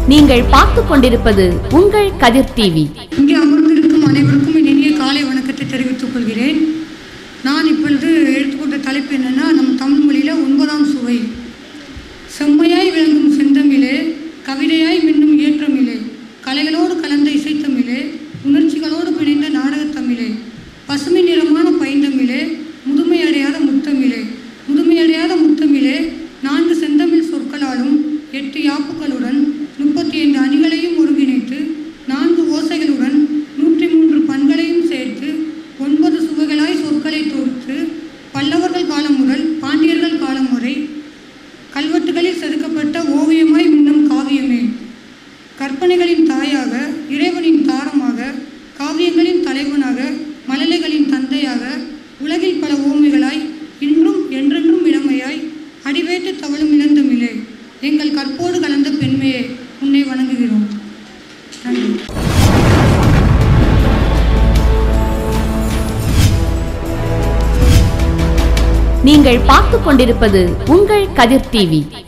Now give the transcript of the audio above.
நீங்கள் பார்த்துக் கொண்டிருப்பது உங்கள் கதிர் டிவி இங்கே அமர்ந்திருக்கும் அனைவருக்கும் என் இனிய காலை வணக்கத்தை தெரிவித்துக் கொள்கிறேன் நான் இப்பொழுது எடுத்துக்கொண்ட தலைப்பு என்னன்னா நம் தமிழ் மொழியில் ஒன்பதாம் சுவை செம்மையாய் விளங்கும் செந்தமிழே கவிதையாய் மின்னும் இயற்றமிழே கலைகளோடு கலந்த இசைத்தமிழே உணர்ச்சிகளோடு பிணைந்த நாடகத்தமிழே பசுமை நிறமான பைந்தமிழே முதுமையடையாத முத்தமிழே முதுமையடையாத முத்தமிழே நான்கு செந்தமிழ் சொற்களாலும் எட்டு யாப்புகளுடன் முப்பத்தி ஐந்து அணிகளையும் ஒருங்கிணைத்து நான்கு ஓசைகளுடன் நூற்றி மூன்று பண்களையும் சேர்த்து ஒன்பது சுவைகளாய் சொற்களை தொகுத்து பல்லவர்கள் காலம் முதல் பாண்டியர்கள் காலம் வரை கல்வெட்டுகளில் செதுக்கப்பட்ட ஓவியமாய் மின்னும் காவியமே கற்பனைகளின் தாயாக இறைவனின் தாரமாக காவியங்களின் தலைவனாக மழலைகளின் தந்தையாக உலகில் பல ஓமைகளாய் இன்றும் என்றென்றும் இளமையாய் அடிவேட்டு தவழும் இளந்தமிழே எங்கள் கற்போடு கலந்த பெண்மையே உன்னை வணங்குகிறோம் நன்றி நீங்கள் பார்த்துக் கொண்டிருப்பது உங்கள் கதிர் டிவி